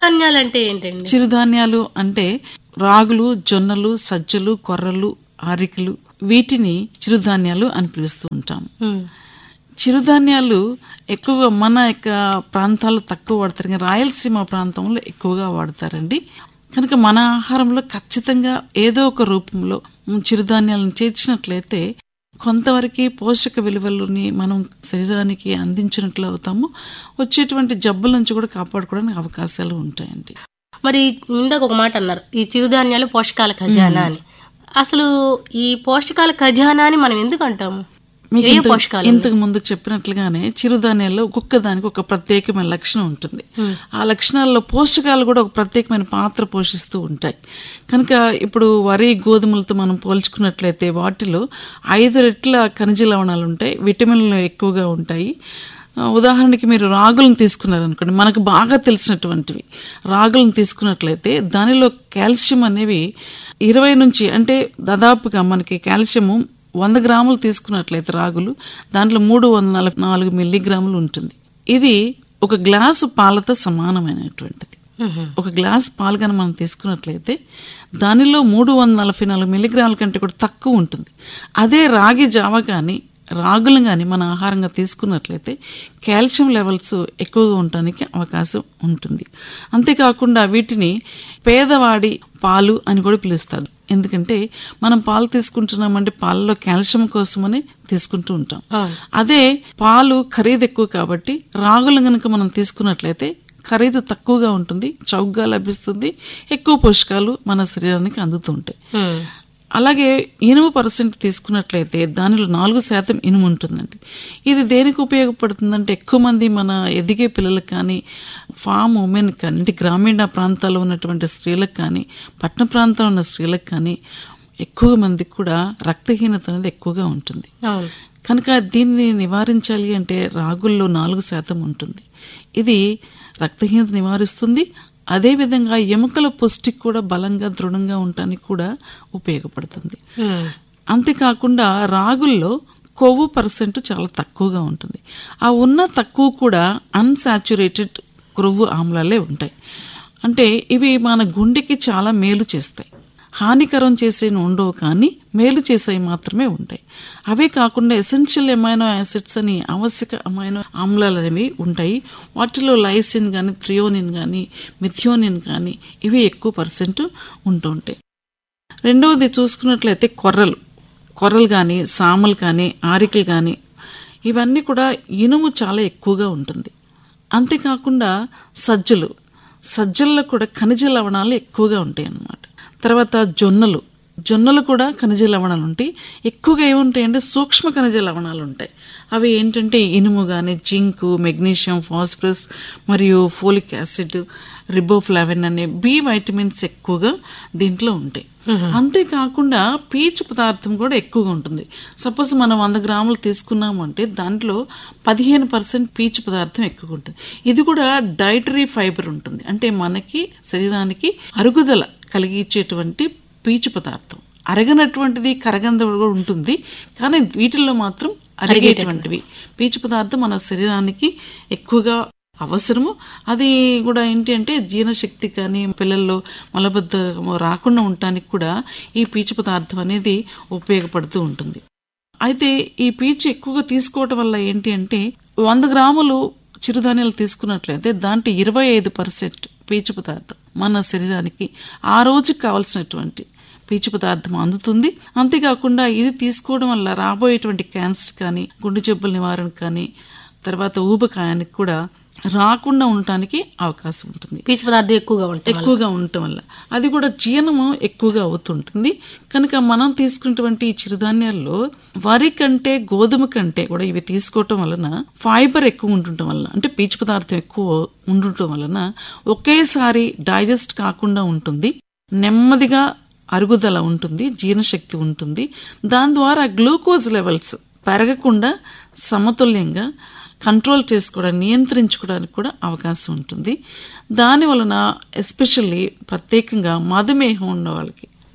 ధాన్యాలు అంటే ఏంటండి చిరుధాన్యాలు అంటే రాగులు జొన్నలు సజ్జలు కొర్రలు ఆరికలు వీటిని చిరుధాన్యాలు అని పిలుస్తూ ఉంటాం ఉమ్. చిరుధాన్యాలు ఎక్కువగా మన యొక్క ప్రాంతాల్లో తక్కువ వాడతారు కానీ రాయలసీమ ప్రాంతంలో ఎక్కువగా వాడతారండి కనుక మన ఆహారంలో ఖచ్చితంగా ఏదో ఒక రూపంలో మ్, చిరుధాన్యాలను చేర్చినట్లయితే కొంతవరకు పోషక విలువలని మనం శరీరానికి అందించినట్లు అవుతాము వచ్చేటువంటి జబ్బుల నుంచి కూడా కాపాడుకోవడానికి అవకాశాలు ఉంటాయండి మరి ఇందాక ఒక మాట అన్నారు ఈ చిరుధాన్యాలు పోషకాల ఖజానా అని అసలు ఈ పోషకాల ఖజానా అని మనం ఎందుకు అంటాము మీకు ఏ ఇంత- పోషకాలు ఇంతకు ముందు చెప్పినట్లుగానే చిరుధాన్యాల్లో ఒక్కొక్క దానికి ఒక ప్రత్యేకమైన లక్షణం ఉంటుంది ఆ లక్షణాల్లో పోషకాలు కూడా ఒక ప్రత్యేకమైన పాత్ర పోషిస్తూ ఉంటాయి కనుక ఇప్పుడు వరి గోధుమలతో మనం పోల్చుకున్నట్లయితే వాటిలో ఐదు రెట్ల ఖనిజ లవణాలు ఉంటాయి విటమిన్లు ఎక్కువగా ఉంటాయి ఆ, ఉదాహరణకి మీరు రాగులను తీసుకున్నారనుకోండి మనకు బాగా తెలిసినటువంటివి రాగులను తీసుకున్నట్లయితే దానిలో కాల్షియం అనేవి ఇరవై నుంచి అంటే దాదాపుగా మనకి కాల్షియము వంద గ్రాములు తీసుకున్నట్లయితే రాగులు దాంట్లో మూడు వందల నాలుగు మిల్లీగ్రాములు ఉంటుంది ఇది ఒక గ్లాసు పాలతో సమానమైనటువంటిది ఉహుం. ఒక గ్లాస్ పాలు కనుక మనం తీసుకున్నట్లయితే దానిలో మూడు వందల నలభై నాలుగు మిల్లీగ్రాముల కంటే కూడా తక్కువ ఉంటుంది అదే రాగి జావ కానీ రాగులు కానీ మన ఆహారంగా తీసుకున్నట్లయితే కాల్షియం లెవెల్స్ ఎక్కువగా ఉండటానికి అవకాశం ఉంటుంది అంతేకాకుండా వీటిని పేదవాడి పాలు అని కూడా పిలుస్తారు ఎందుకంటే మనం పాలు తీసుకుంటున్నామంటే పాలలో కాల్షియం కోసమని తీసుకుంటూ ఉంటాం అవును. అదే పాలు ఖరీదు ఎక్కువ కాబట్టి రాగులు గనుక మనం తీసుకున్నట్లయితే ఖరీదు తక్కువగా ఉంటుంది చౌకగా లభిస్తుంది ఎక్కువ పోషకాలు మన శరీరానికి అందుతుంటాయి ఉమ్. అలాగే ఇనుము పర్సెంట్ తీసుకున్నట్లయితే దానిలో నాలుగు శాతం ఇనుము ఉంటుందండి ఇది దేనికి ఉపయోగపడుతుందంటే ఎక్కువ మంది మన ఎదిగే పిల్లలకు కానీ ఫామ్ ఉమెన్ కానీ అంటే గ్రామీణ ప్రాంతాల్లో ఉన్నటువంటి స్త్రీలకు కానీ పట్టణ ప్రాంతంలో ఉన్న స్త్రీలకు కానీ ఎక్కువ మందికి కూడా రక్తహీనత అనేది ఎక్కువగా ఉంటుంది అవును కనుక దీన్ని నివారించాలి అంటే రాగుల్లో నాలుగు శాతం ఉంటుంది ఇది రక్తహీనత నివారిస్తుంది అదేవిధంగా ఎముకల పుష్టి కూడా బలంగా దృఢంగా ఉండటానికి కూడా ఉపయోగపడుతుంది ఉమ్. అంతేకాకుండా రాగుల్లో కొవ్వు పర్సెంట్ చాలా తక్కువగా ఉంటుంది ఆ ఉన్న తక్కువ కూడా అన్సాచురేటెడ్ క్రొవ్వు ఆమ్లాలే ఉంటాయి అంటే ఇవి మన గుండెకి చాలా మేలు చేస్తాయి హానికరం చేసే ఉండవు కానీ మేలు చేసేవి మాత్రమే ఉంటాయి అవే కాకుండా ఎసెన్షియల్ అమైనో యాసిడ్స్ అని ఆవశ్యక అమైనో ఆమ్లాలు అనేవి ఉంటాయి వాటిలో లైసిన్ కానీ థ్రియోనిన్ కానీ మిథియోనిన్ కానీ ఇవి ఎక్కువ పర్సెంట్ ఉంటూ ఉంటాయి రెండవది చూసుకున్నట్లయితే కొర్రలు కొర్రలు కానీ సామలు కానీ ఆరికలు కానీ ఇవన్నీ కూడా ఇనుము చాలా ఎక్కువగా ఉంటుంది అంతేకాకుండా సజ్జలు సజ్జల్లో కూడా ఖనిజ లవణాలు ఎక్కువగా ఉంటాయి అన్నమాట తర్వాత జొన్నలు జొన్నలు కూడా ఖనిజ లవణాలు ఉంటాయి ఎక్కువగా ఏముంటాయంటే సూక్ష్మ ఖనిజ లవణాలు ఉంటాయి అవి ఏంటంటే ఇనుము కానీ జింకు మెగ్నీషియం ఫాస్ఫరస్ మరియు ఫోలిక్ యాసిడ్ రిబోఫ్లావిన్ అనే బి వైటమిన్స్ ఎక్కువగా దీంట్లో ఉంటాయి అంతేకాకుండా పీచు పదార్థం కూడా ఎక్కువగా ఉంటుంది సపోజ్ మనం వంద గ్రాములు తీసుకున్నామంటే దాంట్లో పదిహేను పర్సెంట్ పీచు పదార్థం ఎక్కువగా ఉంటుంది ఇది కూడా డైటరీ ఫైబర్ ఉంటుంది అంటే మనకి శరీరానికి అరుగుదల కలిగించేటువంటి పీచు పదార్థం అరగనటువంటిది కరగంద కూడా ఉంటుంది కానీ వీటిల్లో మాత్రం అరిగేటువంటివి పీచు పదార్థం మన శరీరానికి ఎక్కువగా అవసరము అది కూడా ఏంటి అంటే జీర్ణశక్తి కానీ పిల్లల్లో మలబద్ధకం రాకుండా ఉండటానికి కూడా ఈ పీచు పదార్థం అనేది ఉపయోగపడుతూ ఉంటుంది అయితే ఈ పీచు ఎక్కువగా తీసుకోవటం వల్ల ఏంటి అంటే వంద గ్రాములు చిరుధాన్యాలు తీసుకున్నట్లయితే దాంట్లో ఇరవై ఐదు పర్సెంట్ పీచు పదార్థం మన శరీరానికి ఆ రోజుకి కావాల్సినటువంటి పీచు పదార్థం అందుతుంది అంతేకాకుండా ఇది తీసుకోవడం వల్ల రాబోయేటువంటి క్యాన్సర్ కానీ గుండె జబ్బుల నివారణ కానీ తర్వాత ఊబకాయానికి కూడా రాకుండా ఉండటానికి అవకాశం ఉంటుంది పీచు పదార్థం ఎక్కువగా ఉంటాయి ఎక్కువగా ఉండటం వల్ల అది కూడా జీర్ణము ఎక్కువగా అవుతుంటుంది కనుక మనం తీసుకున్నటువంటి ఈ చిరుధాన్యాల్లో వరి కంటే గోధుమ కంటే కూడా ఇవి తీసుకోవటం వలన ఫైబర్ ఎక్కువ ఉండటం వలన అంటే పీచు పదార్థం ఎక్కువ ఉండటం వలన ఒకేసారి డైజెస్ట్ కాకుండా ఉంటుంది నెమ్మదిగా అరుగుదల ఉంటుంది జీర్ణశక్తి ఉంటుంది దాని ద్వారా గ్లూకోజ్ లెవెల్స్ పెరగకుండా సమతుల్యంగా కంట్రోల్ చేసుకోవడానికి నియంత్రించుకోవడానికి కూడా అవకాశం ఉంటుంది దాని వలన ఎస్పెషల్లీ ప్రత్యేకంగా మధుమేహం ఉన్న వాళ్ళకి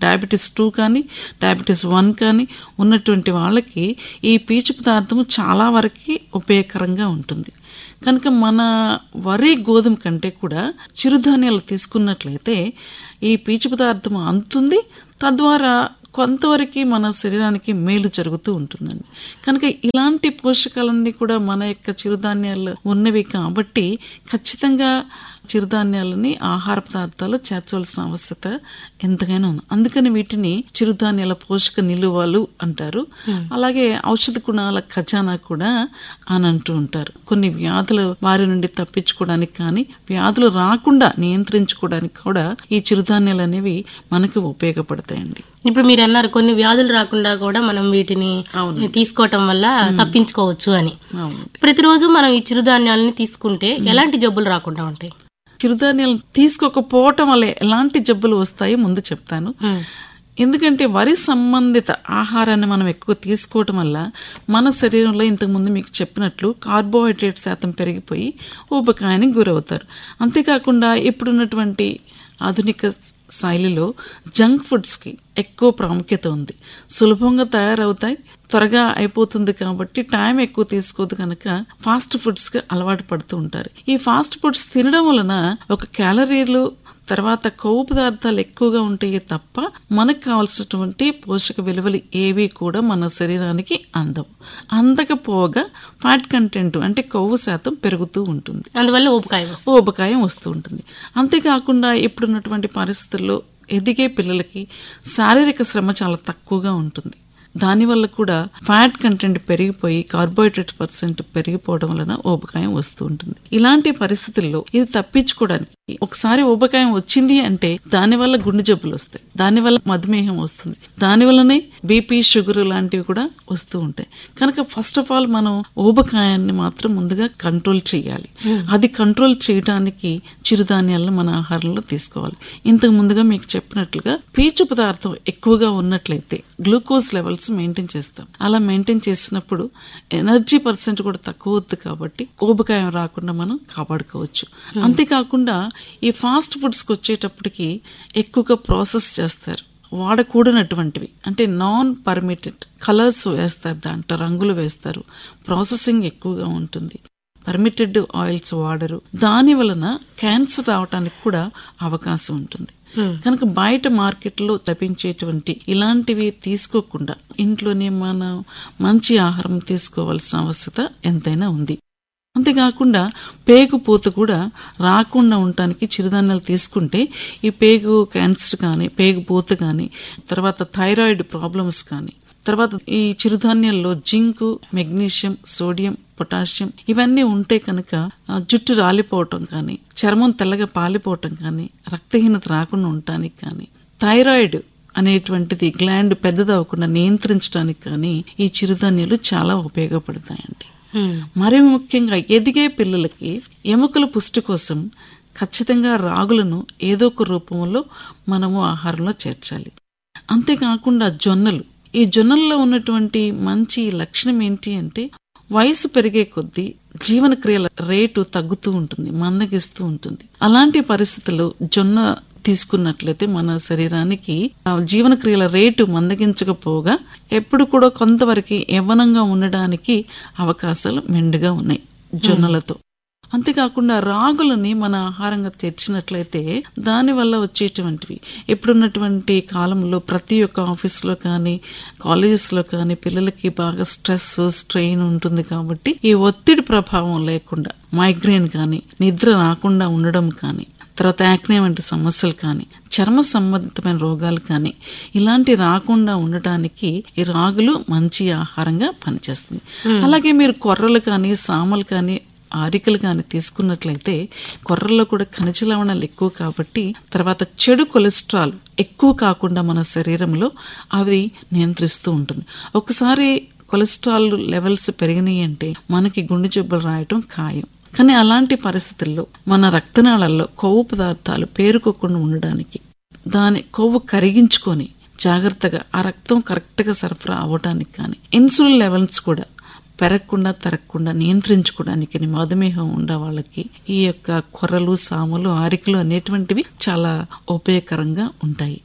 డయాబెటీస్ టూ కానీ డయాబెటీస్ వన్ కానీ ఉన్నటువంటి వాళ్ళకి ఈ పీచు పదార్థము చాలా వరకు ఉపయోగకరంగా ఉంటుంది కనుక మన వరి గోధుమ కంటే కూడా చిరుధాన్యాలు తీసుకున్నట్లయితే ఈ పీచు పదార్థం అందుతుంది తద్వారా కొంతవరకు మన శరీరానికి మేలు జరుగుతూ ఉంటుందండి కనుక ఇలాంటి పోషకాలన్నీ కూడా మన యొక్క చిరుధాన్యాలు ఉన్నవి కాబట్టి ఖచ్చితంగా చిరుధాన్యాలని ఆహార పదార్థాలు చేర్చవలసిన ఆవశ్యకత ఎంతగానో ఉంది అందుకని వీటిని చిరుధాన్యాల పోషక నిలువలు అంటారు అలాగే ఔషధ గుణాల ఖజానా కూడా అని అంటూ ఉంటారు కొన్ని వ్యాధుల వారి నుండి తప్పించుకోవడానికి కానీ వ్యాధులు రాకుండా నియంత్రించుకోవడానికి కూడా ఈ చిరుధాన్యాలు అనేవి మనకు ఉపయోగపడతాయండి ఇప్పుడు మీరు అన్నారు కొన్ని వ్యాధులు రాకుండా కూడా మనం వీటిని తీసుకోవటం వల్ల తప్పించుకోవచ్చు అని అవును ప్రతిరోజు మనం ఈ చిరుధాన్యాలని తీసుకుంటే ఎలాంటి జబ్బులు రాకుండా ఉంటాయి చిరుధాన్యాలు తీసుకోకపోవటం వల్ల ఎలాంటి జబ్బులు వస్తాయో ముందు చెప్తాను ఎందుకంటే వరి సంబంధిత ఆహారాన్ని మనం ఎక్కువ తీసుకోవటం వల్ల మన శరీరంలో ఇంతకుముందు మీకు చెప్పినట్లు కార్బోహైడ్రేట్ శాతం పెరిగిపోయి ఊబకాయానికి గురవుతారు అంతేకాకుండా ఇప్పుడున్నటువంటి ఆధునిక శైలిలో జంక్ ఫుడ్స్కి ఎక్కువ ప్రాముఖ్యత ఉంది సులభంగా తయారవుతాయి త్వరగా అయిపోతుంది కాబట్టి టైం ఎక్కువ తీసుకోదు కనుక ఫాస్ట్ ఫుడ్స్కి అలవాటు పడుతూ ఉంటారు ఈ ఫాస్ట్ ఫుడ్స్ తినడం వలన ఒక క్యాలరీలు తర్వాత కొవ్వు పదార్థాలు ఎక్కువగా ఉంటాయి తప్ప మనకు కావాల్సినటువంటి పోషక విలువలు ఏవి కూడా మన శరీరానికి అందవు అందకపోగా ఫ్యాట్ కంటెంట్ అంటే కొవ్వు శాతం పెరుగుతూ ఉంటుంది అందువల్ల ఊపకాయ వస్తుంది ఊబకాయం వస్తూ ఉంటుంది అంతేకాకుండా ఇప్పుడున్నటువంటి పరిస్థితుల్లో ఎదిగే పిల్లలకి శారీరక శ్రమ చాలా తక్కువగా ఉంటుంది దానివల్ల కూడా ఫ్యాట్ కంటెంట్ పెరిగిపోయి కార్బోహైడ్రేట్ పర్సెంట్ పెరిగిపోవడం వలన ఊబకాయం వస్తూ ఉంటుంది ఇలాంటి పరిస్థితుల్లో ఇది తప్పించుకోవడానికి ఒకసారి ఊబకాయం వచ్చింది అంటే దానివల్ల గుండె జబ్బులు వస్తాయి దానివల్ల మధుమేహం వస్తుంది దానివల్లనే బీపీ షుగర్ లాంటివి కూడా వస్తూ ఉంటాయి కనుక ఫస్ట్ ఆఫ్ ఆల్ మనం ఊబకాయాన్ని మాత్రం ముందుగా కంట్రోల్ చేయాలి అది కంట్రోల్ చేయడానికి చిరుధాన్యాలను మన ఆహారంలో తీసుకోవాలి ఇంతకు ముందుగా మీకు చెప్పినట్లుగా పీచు పదార్థం ఎక్కువగా ఉన్నట్లయితే గ్లూకోజ్ లెవెల్స్ మెయింటైన్ చేస్తాం అలా మెయింటైన్ చేసినప్పుడు ఎనర్జీ పర్సెంట్ కూడా తక్కువ వద్దు కాబట్టి ఊబకాయం రాకుండా మనం కాపాడుకోవచ్చు అంతేకాకుండా ఈ ఫాస్ట్ ఫుడ్స్కి వచ్చేటప్పటికి ఎక్కువగా ప్రాసెస్ చేస్తారు వాడకూడనటువంటివి అంటే నాన్ పర్మిటెడ్ కలర్స్ వేస్తారు దాంట్లో రంగులు వేస్తారు ప్రాసెసింగ్ ఎక్కువగా ఉంటుంది పర్మిటెడ్ ఆయిల్స్ వాడరు దాని వలన క్యాన్సర్ రావడానికి కూడా అవకాశం ఉంటుంది కనుక బయట మార్కెట్లో లభించేటువంటి ఇలాంటివి తీసుకోకుండా ఇంట్లోనే మనం మంచి ఆహారం తీసుకోవాల్సిన అవసరత ఎంతైనా ఉంది అంతేకాకుండా పేగు పూత కూడా రాకుండా ఉండటానికి చిరుధాన్యాలు తీసుకుంటే ఈ పేగు క్యాన్సర్ కానీ పేగు పూత కానీ తర్వాత థైరాయిడ్ ప్రాబ్లమ్స్ కానీ తర్వాత ఈ చిరుధాన్యాల్లో జింక్ మెగ్నీషియం సోడియం పొటాషియం ఇవన్నీ ఉంటే కనుక ఆ, జుట్టు రాలిపోవటం కానీ చర్మం తెల్లగా పాలిపోవటం కానీ రక్తహీనత రాకుండా ఉండటానికి కానీ థైరాయిడ్ అనేటువంటిది గ్లాండ్ పెద్దదవకుండా నియంత్రించడానికి కానీ ఈ చిరుధాన్యాలు చాలా ఉపయోగపడతాయండి మరి ముఖ్యంగా ఎదిగే పిల్లలకి ఎముకల పుష్టి కోసం ఖచ్చితంగా రాగులను ఏదో ఒక రూపంలో మనము ఆహారంలో చేర్చాలి అంతేకాకుండా జొన్నలు ఈ జొన్నల్లో ఉన్నటువంటి మంచి లక్షణం ఏంటి అంటే వయసు పెరిగే కొద్దీ జీవన క్రియల రేటు తగ్గుతూ ఉంటుంది మందగిస్తూ ఉంటుంది అలాంటి పరిస్థితుల్లో జొన్న తీసుకున్నట్లయితే మన శరీరానికి ఆ జీవన క్రియల రేటు మందగించకపోగా ఎప్పుడు కూడా కొంతవరకు యవ్వనంగా ఉండడానికి అవకాశాలు మెండుగా ఉన్నాయి జొన్నలతో అంతేకాకుండా రాగులని మన ఆహారంగా తెచ్చినట్లయితే దానివల్ల వచ్చేటువంటివి ఇప్పుడున్నటువంటి కాలంలో ప్రతి ఒక్క ఆఫీస్లో కానీ కాలేజెస్లో కానీ పిల్లలకి బాగా స్ట్రెస్ స్ట్రెయిన్ ఉంటుంది కాబట్టి ఈ ఒత్తిడి ప్రభావం లేకుండా మైగ్రేన్ కానీ నిద్ర రాకుండా ఉండడం కానీ తర్వాత యాక్నే వంటి సమస్యలు కానీ చర్మ సంబంధితమైన రోగాలు కానీ ఇలాంటి రాకుండా ఉండటానికి ఈ రాగులు మంచి ఆహారంగా పనిచేస్తుంది అలాగే మీరు కొర్రలు కానీ సామలు కానీ ఆరికలు కానీ తీసుకున్నట్లయితే కొర్రల్లో కూడా ఖనిజ లవణాలు ఎక్కువ కాబట్టి తర్వాత చెడు కొలెస్ట్రాల్ ఎక్కువ కాకుండా మన శరీరంలో అవి నియంత్రిస్తూ ఉంటుంది ఒకసారి కొలెస్ట్రాల్ లెవెల్స్ పెరిగినాయి అంటే మనకి గుండె జబ్బులు రాయటం ఖాయం కానీ అలాంటి పరిస్థితుల్లో మన రక్తనాళాల్లో కొవ్వు పదార్థాలు పేరుకోకుండా ఉండడానికి దాని కొవ్వు కరిగించుకొని జాగ్రత్తగా ఆ రక్తం కరెక్ట్గా సరఫరా అవ్వడానికి కానీ ఇన్సులిన్ లెవెల్స్ కూడా పెరగకుండా తరగకుండా నియంత్రించుకోవడానికి మధుమేహం ఉండే వాళ్ళకి ఈ యొక్క కొర్రలు సాములు ఆరికలు అనేటువంటివి చాలా ఉపయోగకరంగా ఉంటాయి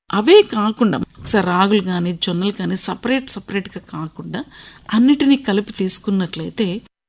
అవే కాకుండా ఒకసారి రాగులు కానీ జొన్నలు కానీ సపరేట్ సపరేట్గా కాకుండా అన్నిటినీ కలిపి తీసుకున్నట్లయితే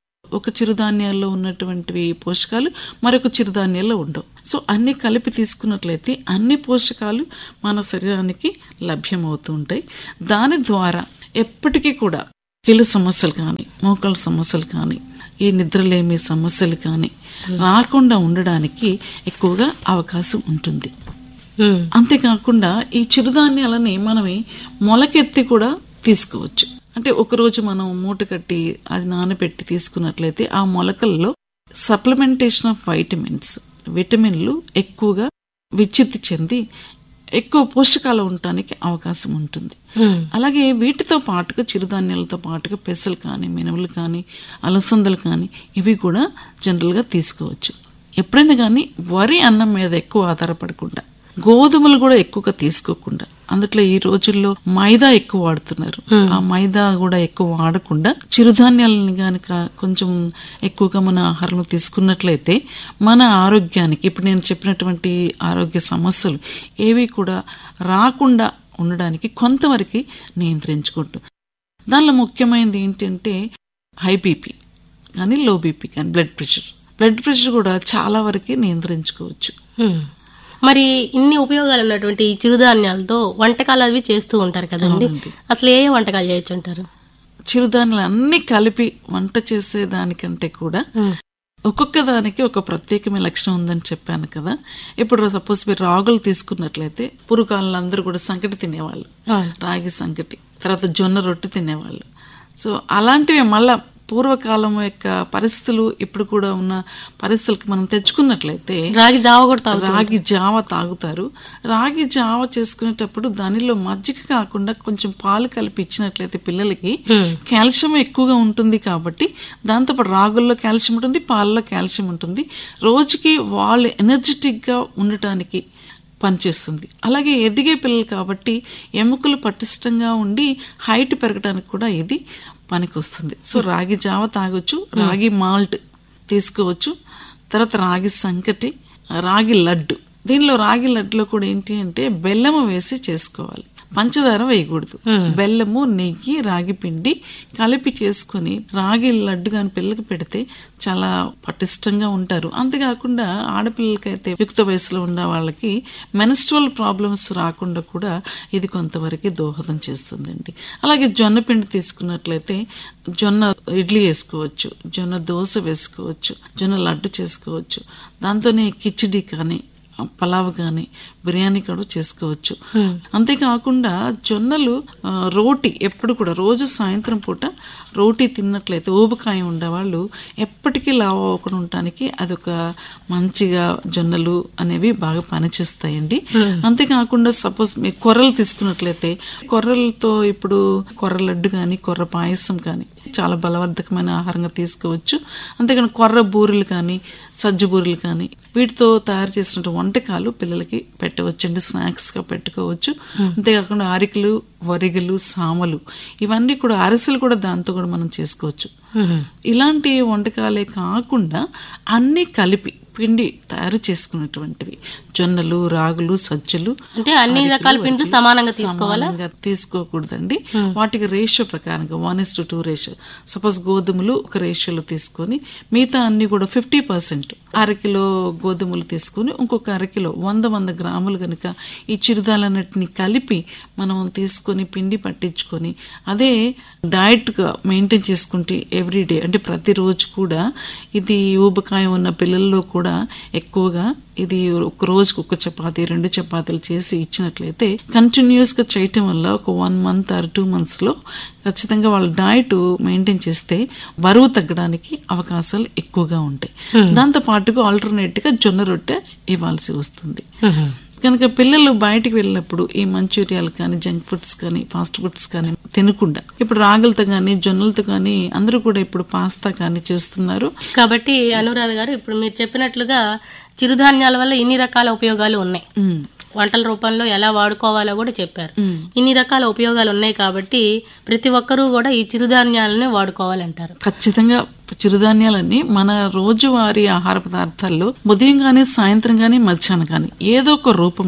ఒక చిరుధాన్యాల్లో ఉన్నటువంటివి పోషకాలు మరొక చిరుధాన్యాల్లో ఉండవు సో అన్ని కలిపి తీసుకున్నట్లయితే అన్ని పోషకాలు మన శరీరానికి లభ్యమవుతూ ఉంటాయి దాని ద్వారా ఎప్పటికీ కూడా కీళ్ళ సమస్యలు కానీ మోకాళ్ళ సమస్యలు కానీ ఈ నిద్రలేమి సమస్యలు కానీ రాకుండా ఉండడానికి ఎక్కువగా అవకాశం ఉంటుంది ఉమ్. అంతేకాకుండా ఈ చిరుధాన్యాలని మనమే మొలకెత్తి కూడా తీసుకోవచ్చు అంటే ఒకరోజు మనం మూట కట్టి అది నానబెట్టి తీసుకున్నట్లయితే ఆ మొలకల్లో సప్లిమెంటేషన్ ఆఫ్ వైటమిన్స్ విటమిన్లు ఎక్కువగా విచ్చిత్తి చెంది ఎక్కువ పోషకాలు ఉండటానికి అవకాశం ఉంటుంది ఉమ్. అలాగే వీటితో పాటుగా చిరుధాన్యాలతో పాటుగా పెసలు కానీ మినుములు కానీ అలసందలు కానీ ఇవి కూడా జనరల్గా తీసుకోవచ్చు ఎప్పుడైనా కానీ వరి అన్నం మీద ఎక్కువ ఆధారపడకుండా గోధుమలు కూడా ఎక్కువగా తీసుకోకుండా అందుట్లో ఈ రోజుల్లో మైదా ఎక్కువ వాడుతున్నారు ఆ మైదా కూడా ఎక్కువ వాడకుండా చిరుధాన్యాలని గనక కొంచెం ఎక్కువగా మన ఆహారంలో తీసుకున్నట్లయితే మన ఆరోగ్యానికి ఇప్పుడు నేను చెప్పినటువంటి ఆరోగ్య సమస్యలు ఏవి కూడా రాకుండా ఉండడానికి కొంతవరకు నియంత్రించుకుంటూ దానిలో ముఖ్యమైనది ఏంటంటే హై బీపీ కానీ లో బీపీ కానీ బ్లడ్ ప్రెషర్ బ్లడ్ ప్రెషర్ కూడా చాలా వరకు నియంత్రించుకోవచ్చు ఉమ్. మరి ఇన్ని ఉపయోగాలు ఉన్నటువంటి ఈ చిరుధాన్యాలతో వంటకాలు అవి చేస్తూ ఉంటారు కదండి అసలు ఏ ఏ వంటకాలు చేయొచ్చు అంటారు చిరుధాన్యాలు అన్ని కలిపి వంట చేసే దానికంటే కూడా ఉమ్. ఒక్కొక్క దానికి ఒక ప్రత్యేకమైన లక్షణం ఉందని చెప్పాను కదా ఇప్పుడు సపోజ్ మీరు రాగులు తీసుకున్నట్లయితే పురుకాళ్ళు అందరూ కూడా సంకటి తినేవాళ్ళు అవును. రాగి సంకటి తర్వాత జొన్న రొట్టె తినేవాళ్ళు సో అలాంటివి మళ్ళా పూర్వకాలం యొక్క పరిస్థితులు ఇప్పుడు కూడా ఉన్న పరిస్థితులకి మనం తెచ్చుకున్నట్లయితే రాగి జావ కూడా తాగుతారు రాగి జావ తాగుతారు రాగి జావ చేసుకునేటప్పుడు దానిలో మజ్జిగ కాకుండా కొంచెం పాలు కలిపి ఇచ్చినట్లయితే పిల్లలకి కాల్షియం ఎక్కువగా ఉంటుంది కాబట్టి దాంతోపాటు రాగుల్లో కాల్షియం ఉంటుంది పాలలో కాల్షియం ఉంటుంది రోజుకి వాళ్ళు ఎనర్జెటిక్ గా ఉండటానికి పనిచేస్తుంది అలాగే ఎదిగే పిల్లలు కాబట్టి ఎముకలు పటిష్టంగా ఉండి హైట్ పెరగడానికి కూడా ఇది పనికొస్తుంది సో రాగి జావ తాగొచ్చు రాగి మాల్ట్ తీసుకోవచ్చు తర్వాత రాగి సంకటి రాగి లడ్డు దీనిలో రాగి లడ్డులో కూడా ఏంటి అంటే బెల్లము వేసి చేసుకోవాలి పంచదార వేయకూడదు బెల్లము నెయ్యి రాగి పిండి కలిపి చేసుకొని రాగి లడ్డు కాని పిల్లలకి పెడితే చాలా పటిష్టంగా ఉంటారు అంతేకాకుండా ఆడపిల్లలకైతే యుక్త వయసులో ఉన్న వాళ్ళకి మెనస్ట్రల్ ప్రాబ్లమ్స్ రాకుండా కూడా ఇది కొంతవరకు దోహదం చేస్తుందండి అలాగే జొన్న పిండి తీసుకున్నట్లయితే జొన్న ఇడ్లీ వేసుకోవచ్చు జొన్న దోశ వేసుకోవచ్చు జొన్న లడ్డు చేసుకోవచ్చు దాంతోనే కిచిడి కానీ పలావ్ కానీ బిర్యానీ కూడా చేసుకోవచ్చు అంతేకాకుండా జొన్నలు ఆ, రోటి ఎప్పుడు కూడా రోజు సాయంత్రం పూట రోటీ తిన్నట్లయితే ఊబకాయం ఉండేవాళ్ళు ఎప్పటికీ లావు అవ్వకుండా ఉండటానికి అదొక మంచిగా జొన్నలు అనేవి బాగా పనిచేస్తాయండి అంతేకాకుండా సపోజ్ మీ కొర్రలు తీసుకున్నట్లయితే కొర్రలతో ఇప్పుడు కొర్ర లడ్డు కానీ కొర్ర పాయసం కానీ చాలా బలవర్ధకమైన ఆహారంగా తీసుకోవచ్చు అంతేకాని కొర్ర బూరెలు కానీ సజ్జ బూరెలు కానీ వీటితో తయారు చేసిన వంటకాలు పిల్లలకి పెట్టవచ్చండి స్నాక్స్ గా పెట్టుకోవచ్చు అంతేకాకుండా అరికలు వరిగలు సామలు ఇవన్నీ కూడా అరిసెలు కూడా దాంతో కూడా మనం చేసుకోవచ్చు ఇలాంటి వంటకాలే కాకుండా అన్నీ కలిపి పిండి తయారు చేసుకున్నటువంటివి జొన్నలు రాగులు సజ్జలు అంటే అన్ని రకాల పిండ్లు సమానంగా తీసుకోవాలా సమానంగా తీసుకోకూడదండి వాటికి రేషియో ప్రకారంగా one is to two ratio suppose గోధుమలు ఒక రేషియోలో తీసుకొని మిగతా అన్ని కూడా ఫిఫ్టీ పర్సెంట్ అరకిలో గోధుమలు తీసుకొని ఇంకొక అరకిలో వంద వంద గ్రాములు కనుక ఈ చిరుదాలన్నిటిని కలిపి మనం తీసుకొని పిండి పట్టించుకొని అదే డైట్గా మెయింటైన్ చేసుకుంటే ఎవ్రీడే అంటే ప్రతిరోజు కూడా ఇది ఊబకాయం ఉన్న పిల్లల్లో కూడా ఎక్కువగా ఇది ఒక రోజుకి ఒక చపాతీ రెండు చపాతీలు చేసి ఇచ్చినట్లయితే కంటిన్యూస్ గా చేయటం వల్ల ఒక one month or two months లో ఖచ్చితంగా వాళ్ళ డైట్ మెయింటైన్ చేస్తే బరువు తగ్గడానికి అవకాశాలు ఎక్కువగా ఉంటాయి దాంతో పాటుగా ఆల్టర్నేట్ గా జొన్న రొట్టె ఇవ్వాల్సి వస్తుంది కనుక పిల్లలు బయటికి వెళ్ళినప్పుడు ఈ మంచూరియాలు కానీ జంక్ ఫుడ్స్ కానీ ఫాస్ట్ ఫుడ్స్ కానీ తినకుండా ఇప్పుడు రాగులతో కానీ జొన్నలతో కానీ అందరూ కూడా ఇప్పుడు పాస్తా కానీ చేస్తున్నారు కాబట్టి అనురాధ గారు ఇప్పుడు మీరు చెప్పినట్లుగా చిరుధాన్యాల వల్ల ఇన్ని రకాల ఉపయోగాలు ఉన్నాయి ఉమ్. వంటల రూపంలో ఎలా వాడుకోవాలో కూడా చెప్పారు ఇన్ని రకాల ఉపయోగాలు ఉన్నాయి కాబట్టి ప్రతి ఒక్కరూ కూడా ఈ చిరుధాన్యాలనే వాడుకోవాలంటారు ఖచ్చితంగా చిరుధాన్యాలన్నీ మన రోజువారీ ఆహార పదార్థాల్లో ఉదయం కానీ సాయంత్రం కానీ మధ్యాహ్నం కానీ ఏదో ఒక రూపంలో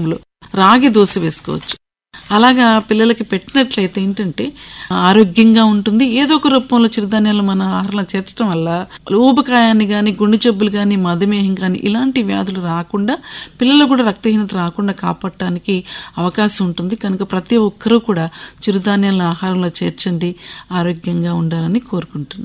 రాగి దోశ వేసుకోవచ్చు అలాగా పిల్లలకి పెట్టినట్లయితే ఏంటంటే ఆరోగ్యంగా ఉంటుంది ఏదో ఒక రూపంలో చిరుధాన్యాలు మన ఆహారంలో చేర్చడం వల్ల ఊబకాయాన్ని కానీ గుండె జబ్బులు కానీ మధుమేహం కానీ ఇలాంటి వ్యాధులు రాకుండా పిల్లలు కూడా రక్తహీనత రాకుండా కాపాడటానికి అవకాశం ఉంటుంది కనుక ప్రతి ఒక్కరూ కూడా చిరుధాన్యాలను ఆహారంలో చేర్చండి ఆరోగ్యంగా ఉండాలని కోరుకుంటున్నాను